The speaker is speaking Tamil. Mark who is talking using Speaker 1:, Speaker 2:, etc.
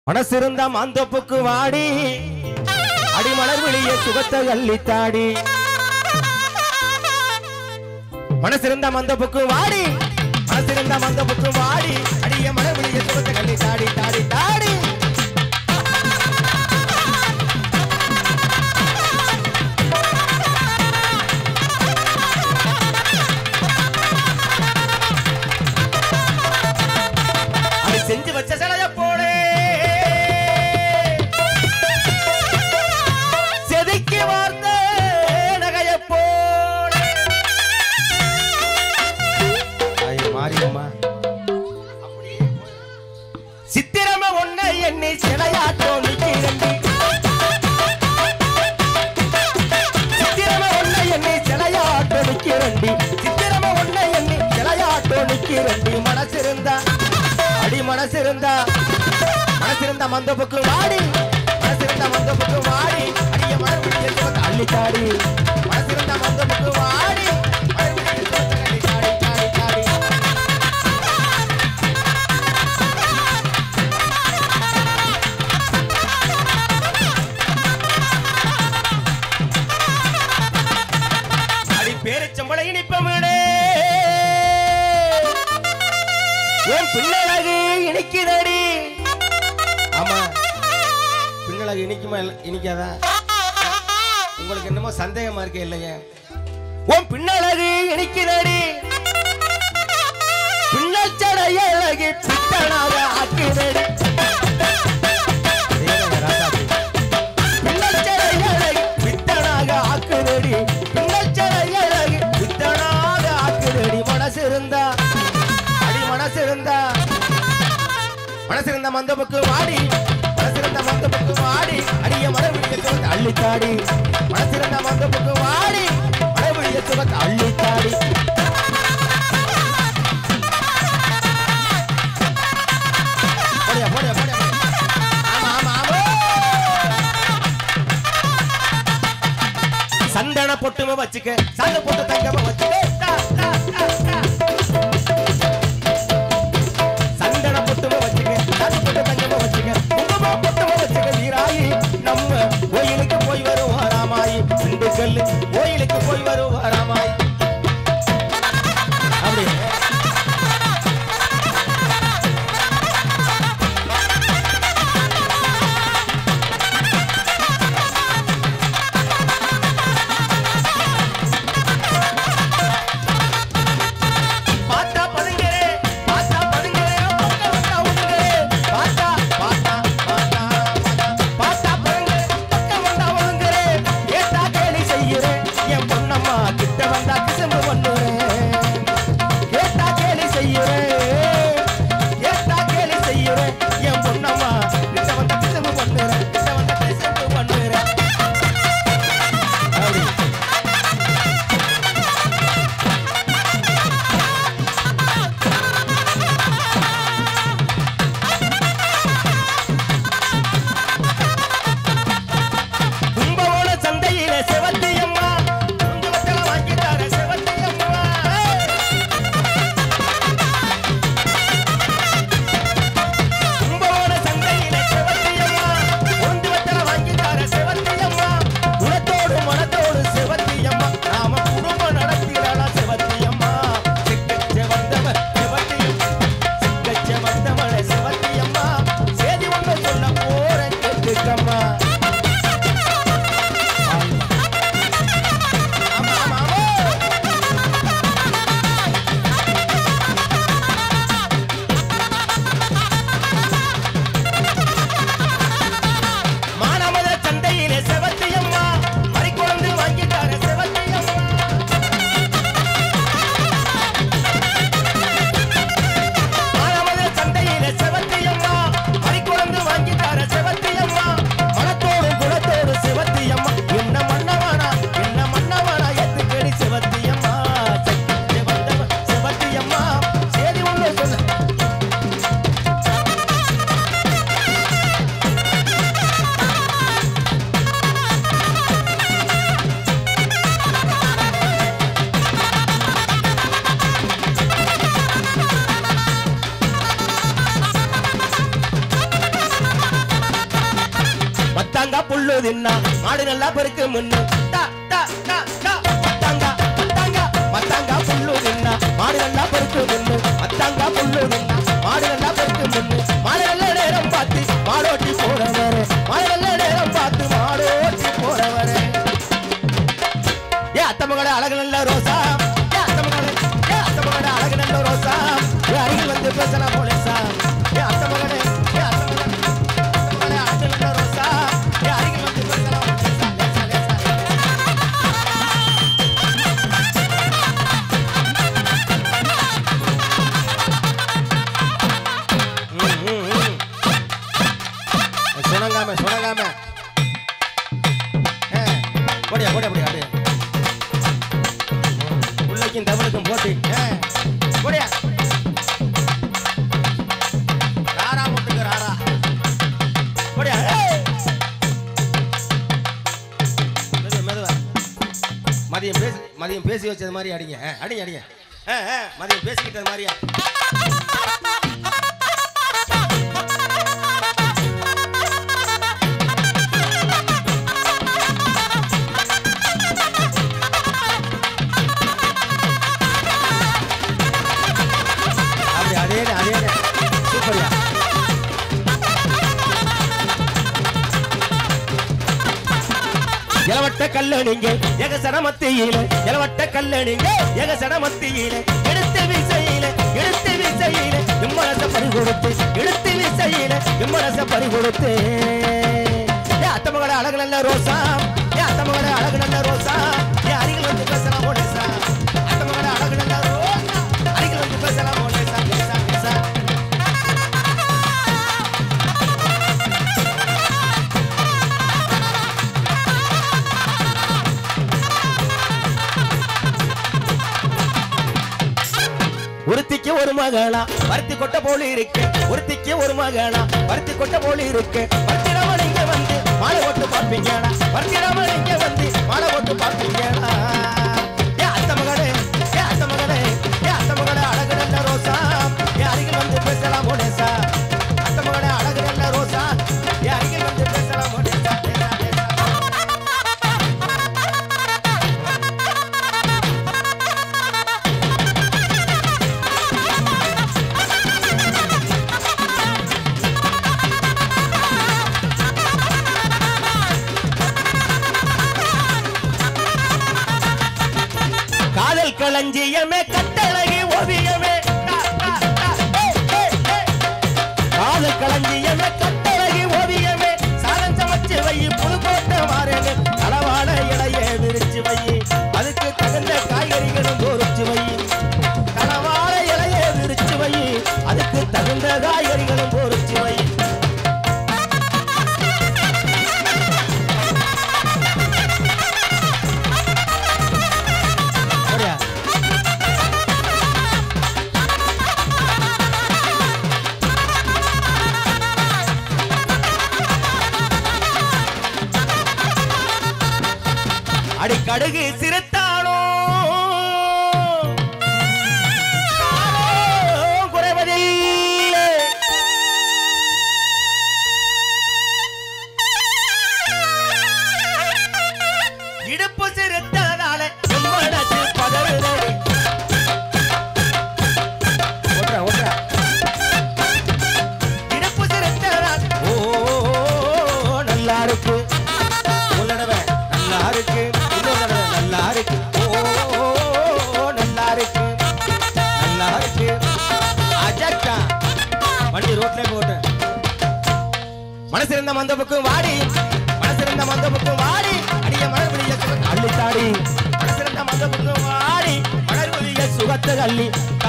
Speaker 1: மனசிருந்த மாந்தோப்புக்கு வாடி அடிமலர் வெளியே சுகத்தை அள்ளித்தாடி மனசிருந்த மந்தப்புக்கு வாடி மனசிருந்த மந்தப்புக்கு வாடி அடிய மலர் வெளியே சுகத்தை அள்ளி தாடி தாடி தாடி அது செஞ்சு வச்ச சிலைய போலே செதுக்கி வார்த்த நகைய போலே மாரியம்மா சித்திரம ஒன்ன எண்ணி சிலையாட்டம் நிக்கிறண்டி சித்திரம ஒன்ன எண்ணி சிலையாட்டம் நிக்கிறண்டி சித்திரம ஒன்ன எண்ணி சிலையாட்டம் நிக்கிறண்டி மனசிருந்தா அடி மனசிருந்தா மனசிருந்தா மந்தப்புக்கு வாடி மனசிருந்தா மந்தப்புக்கு வாடி அடிய மனவிழிய சுகத்தை அள்ளித்தாடி மனசிருந்தா மந்தப்புக்கு வாடி மனவிழிய சுகத்தை அள்ளித்தாடி தாடி தாடி அடி பேரச்சம்பளை இனிப்பமிடே என் பின்னழகு இனிக்குதடி ஆமா பின்னழகு இனிக்குமா இல்ல- இனிக்காதா உங்களுக்கு என்னமோ சந்தேகமா இருக்கே இல்லையே உன் பின்னழகு இனிக்குதடி பின்னச்சடைய அழகு பித்தனாக ஆக்குதடி தேவக ராசாத்தி. பின்னச்சடைய அழகு பித்தனாக ஆக்குதடி பின்னச்சடைய அழகு பித்தனாக ஆக்குதடி மனசு இருந்தா அடி மனசு இருந்தா மனசு இருந்த மந்தப்புக்கு வாடி மனசு இருந்த மந்தப்புக்கு வாடி அடிய மரபிடிய சுகத்தை அள்ளித்தாடி மனசு இருந்த மந்தப்புக்கு வாடி மரபிடிய சுகத்தை அள்ளித்தாடி போடியா போடியா போடியா ஆமா ஆமா ஆமா சந்தன பொட்டும வச்சுக்க சந்த பொட்டு தங்கம வச்சுக்க டா, டா, டா, டா. சந்தன பொட்டும வச்சுக்க சந்த பொட்டு தங்கம வச்சுக்க குங்கும பொட்டும வச்சுக்க வீராயி நம்ம கோயிலுக்கு போய் வரும் ராமாயி திண்டுக்கல் கோயிலுக்கு போய் வரும் ராமாயி அப்படி மத்தாங்கா புல்லு தின்னா மாடு நல்லா பெருக்கு முன்னு டா, டா, டா, டா. மத்தாங்கா மத்தாங்கா மத்தாங்கா புல்லு தின்னா மாடு நல்லா பெருக்கு முன்னு மத்தாங்கா புல்லு தின்னா மாடு நல்லா பெருக்கு முன்னு மாடு நல்ல நேரம் பார்த்து மாடோட்டி போறவரே மாடு நல்ல நேரம் பார்த்து மாடோட்டி போறவரே ஏ அத்த மகளே அழகு நல்ல ரோசா ஏ அத்த மகளே ஏ அத்த மகளே அழகு நல்ல ரோசா ஏ அருகில் வந்து பேசலாம் போலேசா ஏ அத்த மகளே ஏ அத்த மகளே அத்த மகளே அழகு நல்ல ரோசா ஏ அருகில் வந்து பேசலாம் போலேசா லேசா லேசா ம், ம், ம். சுணங்காம சுணங்காம ஏ, போடியா போடியா போடியா அப்படியே உள்ளைக்கும் தமிழுக்கும் போட்டி ஏ, போடியா ராரா முட்டுக்கு ராரா போடியா ஏய். மெதுவா மெதுவா மதியம் பேசி மதியம் பேசி வச்சது மாதிரி அடிங்க ஆ, அடிங்க அடிங்க ஆ, ஆ, மதியம் பேசிக்கிட்டது மாதிரியா அப்படி அதே அதே சூப்பர்யா இளவட்ட கல்லணிங்க எக சடமத்தியில இளவட்ட கல்லணிங்க எக சடமத்தியில எடுத்து விசையில எடுத்து விசையில எம்மனச பறி கொடுத்து எடுத்து விசையில எம்மனச பறி கொடுத்து ஏ அத்தமகள அழகு நல்ல ரோசா ஏ அத்தமகள அழகு நல்ல ரோசா ஏ அருகில் வந்து பேசலாம் ஓடேசா அத்தமகள அழகு நல்ல ரோசா அருகில் வந்து பேசலாம் ஓடேசா பேசா பேசா ஒருத்திக்கு ஒரு மகளா பருத்தி கொட்ட போல இருக்கு ஒருத்திக்கு ஒரு மகளா பருத்தி கொட்ட போல இருக்கு பருத்திடாமல் இங்க வந்து மாலை போட்டு பார்ப்பீங்களா பருத்திடாமல் இங்க வந்து மாலை போட்டு பார்ப்பீங்களா ஏ அத்த மகளே ஏ அத்த மகளே ஏ அத்த மகளே அழகு நல்ல ரோசா ஏ அருகில் வந்து பேசலாம் மோனேசா அத்த மகளே அழகு நல்ல ரோசா ஏ அருகில் வந்து பேசலாம் மோனேசா பேசா பேசா காதல் களஞ்சியமே கட்டழகி ஓவியமே டா, டா, டா, ஏய், ஏய், ஏய். காதல் களஞ்சியமே கட்டழகி ஓவியமே சாதம் சமைச்சு வை புதுக்கோட்டை மாறேன்னு களவாட இலைய விரிச்சு வை அதுக்கு தகுந்த காய்கறிகளும் பொறிச்சு வை களவாட இலைய விரிச்சு வை அதுக்கு தகுந்த காய்கறிகளும் பொறிச்சு வை போறியா? அடி கடுகு சிறுத்தானோ காலம் குறைவதில்லை இடுப்பு சிறுத்ததால எம்மனசு பதறுதடி ஓட்டுறா ஓட்டுறா இடுப்பு சிறுத்ததால் ஓ நல்லா இருக்கு ஒரு தடவை நல்லா இருக்கு இன்னொரு தடவை நல்லா இருக்கு ஓ நல்லா இருக்கு நல்லா இருக்கு அஜக்கா வண்டி ரோட்ல போட்டு மனசு இருந்த மந்த பக்கம் வாடி மனசு இருந்த மந்த பக்கம் வாடி அடிய மலர்வழிய சுகத்தை அள்ளி தாடி மனசு இருந்த மந்த பக்கம் வாடி மலர்வழிய சுகத்தை அள்ளி